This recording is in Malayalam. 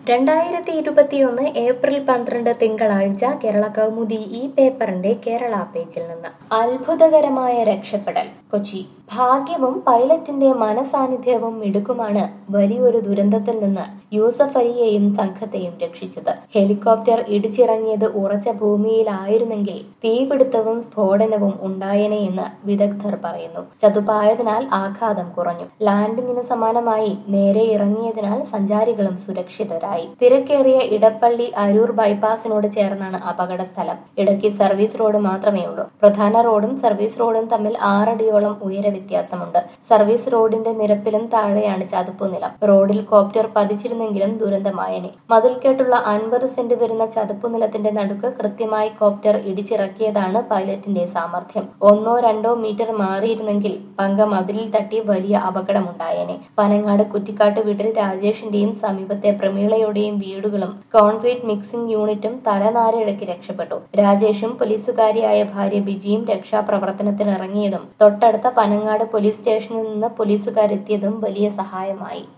രണ്ടായിരത്തി ഇരുപത്തിയൊന്ന് ഏപ്രിൽ പന്ത്രണ്ട് തിങ്കളാഴ്ച കേരള കൗമുദി ഈ പേപ്പറിന്റെ കേരള പേജിൽ നിന്ന് അത്ഭുതകരമായ രക്ഷപ്പെടൽ കൊച്ചി ഭാഗ്യവും പൈലറ്റിന്റെ മനസാന്നിധ്യവും മിടുക്കുമാണ് വലിയൊരു ദുരന്തത്തിൽ നിന്ന് യൂസഫ് അലിയെയും സംഘത്തെയും രക്ഷിച്ചത് ഹെലികോപ്റ്റർ ഇടിച്ചിറങ്ങിയത് ഉറച്ച ഭൂമിയിലായിരുന്നെങ്കിൽ തീപിടുത്തവും സ്ഫോടനവും ഉണ്ടായേനെ എന്ന് വിദഗ്ധർ പറയുന്നു ചതുപ്പായതിനാൽ ആഘാതം കുറഞ്ഞു ലാൻഡിങ്ങിന് സമാനമായി നേരെ ഇറങ്ങിയതിനാൽ സഞ്ചാരികളും സുരക്ഷിതരായി തിരക്കേറിയ ഇടപ്പള്ളി അരൂർ ബൈപ്പാസിനോട് ചേർന്നാണ് അപകട സ്ഥലം ഇടയ്ക്ക് സർവീസ് റോഡ് മാത്രമേ ഉള്ളൂ പ്രധാന റോഡും സർവീസ് റോഡും തമ്മിൽ ആറടിയോളം ഉയര വ്യത്യാസമുണ്ട് സർവീസ് റോഡിന്റെ നിരപ്പിലും താഴെയാണ് ചതുപ്പ് നിലം റോഡിൽ കോപ്റ്റർ പതിച്ചിരുന്നെങ്കിലും ദുരന്തമായനെ മതിൽക്കെട്ടുള്ള അൻപത് സെന്റ് വരുന്ന ചതുപ്പ് നിലത്തിന്റെ നടുക്ക് കൃത്യമായി കോപ്റ്റർ ഇടിച്ചിറക്കിയതാണ് പൈലറ്റിന്റെ സാമർഥ്യം ഒന്നോ രണ്ടോ മീറ്റർ മാറിയിരുന്നെങ്കിൽ പങ്ക മതിലിൽ തട്ടി വലിയ അപകടമുണ്ടായേനെ പനങ്ങാട് കുറ്റിക്കാട്ട് വീട്ടിൽ രാജേഷിന്റെയും സമീപത്തെ പ്രമീളയുടെയും വീടുകളും കോൺക്രീറ്റ് മിക്സിംഗ് യൂണിറ്റും തലനാരിഴയ്ക്ക് രക്ഷപ്പെട്ടു രാജേഷും പോലീസുകാരിയായ ഭാര്യ ബിജിയും രക്ഷാപ്രവർത്തനത്തിന് ഇറങ്ങിയതും തൊട്ടടുത്ത പനങ്ങാട് പോലീസ് സ്റ്റേഷനിൽ നിന്ന് പോലീസുകാരെത്തിയതും വലിയ സഹായമായി